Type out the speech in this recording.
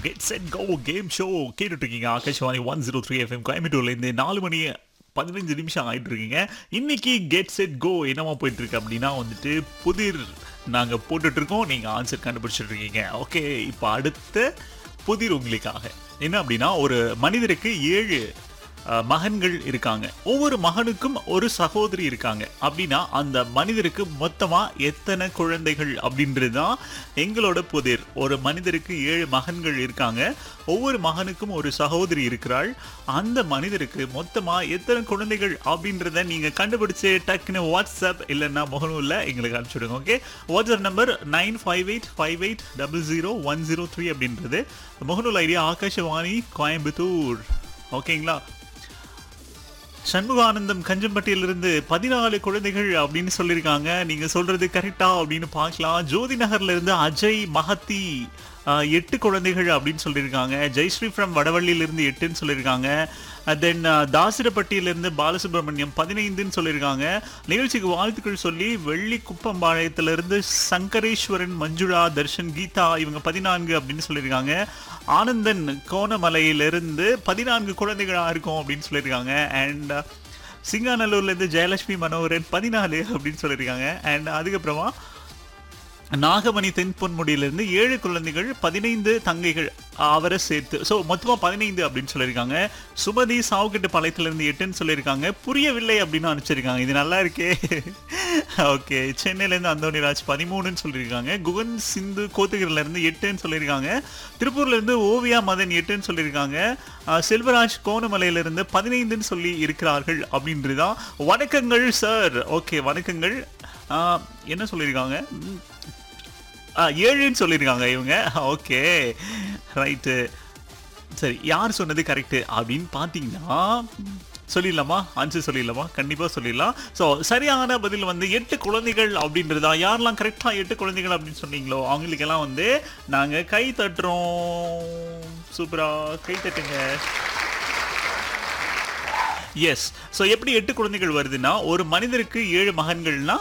get set go game show கேட்டுட்டு இருக்கீங்க Akashvani one zero three FM கோயம்புத்தூர்லேருந்து நாலு மணி பதினஞ்சு நிமிஷம் ஆயிட்டு இருக்கீங்க இன்னைக்கு கெட் செட் கோ என்னவா போயிட்டு இருக்கு அப்படின்னா வந்துட்டு புதிர் நாங்கள் போட்டுட்டு இருக்கோம் நீங்கள் ஆன்சர் கண்டுபிடிச்சிட்டு இருக்கீங்க ஓகே இப்போ அடுத்த புதிர் உங்களுக்காக என்ன அப்படின்னா ஒரு மனிதருக்கு ஏழு அஹ், மகன்கள் இருக்காங்க ஒவ்வொரு மகனுக்கும் ஒரு சகோதரி இருக்காங்க அப்படின்னா அந்த மனிதருக்கு மொத்தமா எத்தனை குழந்தைகள் அப்படின்றது தான் எங்களோட புதிர் ஒரு மனிதருக்கு ஏழு மகன்கள் இருக்காங்க ஒவ்வொரு மகனுக்கும் ஒரு சகோதரி இருக்கிறாள் அந்த மனிதருக்கு மொத்தமா எத்தனை குழந்தைகள் அப்படின்றத நீங்க கண்டுபிடிச்சு டக்குன்னு வாட்ஸ்அப் இல்லைன்னா முகநூல்ல எங்களுக்கு அனுப்பிச்சுடுங்க okay WhatsApp number nine five eight five eight double zero one zero three அப்படின்றது முகநூல் ஐடியா ஆகாஷவாணி கோயம்புத்தூர் ஓகேங்களா சண்முகானந்தம் கஞ்சம்பட்டியிலிருந்து பதினாலு குழந்தைகள் அப்படின்னு சொல்லியிருக்காங்க நீங்க சொல்றது கரெக்டா அப்படின்னு பார்க்கலாம் ஜோதி நகர்ல இருந்து அஜய் மஹத்தி ஆஹ், எட்டு குழந்தைகள் அப்படின்னு சொல்லியிருக்காங்க ஜெயஸ்ரீ ஃப்ரம் வடவள்ளியிலிருந்து எட்டுன்னு சொல்லியிருக்காங்க தென் தாசிரப்பட்டியிலிருந்து பாலசுப்ரமணியம் பதினைந்துன்னு சொல்லியிருக்காங்க நிகழ்ச்சிக்கு வாழ்த்துக்கள் சொல்லி வெள்ளி குப்பம்பாளையத்திலிருந்து சங்கரேஸ்வரன் மஞ்சுளா தர்ஷன் கீதா இவங்க பதினான்கு அப்படின்னு சொல்லியிருக்காங்க ஆனந்தன் கோணமலையிலிருந்து பதினான்கு குழந்தைகளா இருக்கும் அப்படின்னு சொல்லியிருக்காங்க அண்ட் சிங்காநல்லூர்லேருந்து ஜெயலட்சுமி மனோகரன் பதினாலு அப்படின்னு சொல்லியிருக்காங்க அண்ட் அதுக்கப்புறமா நாகமணி தென்பொன்முடியிலிருந்து ஏழு குழந்தைகள் பதினைந்து தங்கைகள் அவரை சேர்த்து ஸோ மொத்தமாக பதினைந்து அப்படின்னு சொல்லியிருக்காங்க சுமதி சாவுக்கட்டு பாளையத்திலிருந்து எட்டுன்னு சொல்லியிருக்காங்க புரியவில்லை அப்படின்னு அனுப்பிச்சிருக்காங்க இது நல்லா இருக்கே ஓகே சென்னையிலேருந்து அந்தோனிராஜ் பதிமூணுன்னு சொல்லியிருக்காங்க குகன் சிந்து கோத்தகிரிலேருந்து எட்டுன்னு சொல்லியிருக்காங்க திருப்பூர்லேருந்து ஓவியா மதன் எட்டுன்னு சொல்லியிருக்காங்க அஹ், செல்வராஜ் கோணமலையிலிருந்து பதினைந்துன்னு சொல்லி இருக்கிறார்கள் அப்படின்றதுதான் வணக்கங்கள் சார் ஓகே வணக்கங்கள் அஹ், என்ன சொல்லியிருக்காங்க ம், ஆ ஏழுன்னு சொல்லியிருக்காங்க இவங்க ஓகே ரைட்டு சரி யார் சொன்னது கரெக்டு அப்படின்னு பார்த்தீங்கன்னா சொல்லிடலாமா ஆன்சர் சொல்லிடலாமா கண்டிப்பாக சொல்லிடலாம் ஸோ சரியான பதில் வந்து எட்டு குழந்தைகள் அப்படின்றதா யாரெல்லாம் கரெக்டாக எட்டு குழந்தைகள் அப்படின்னு சொன்னீங்களோ அவங்களுக்கெல்லாம் வந்து நாங்கள் கை தட்டுறோம் சூப்பராக கை தட்டுங்க எஸ் ஸோ எப்படி எட்டு குழந்தைகள் வருதுன்னா ஒரு மனிதருக்கு ஏழு மகன்கள்னா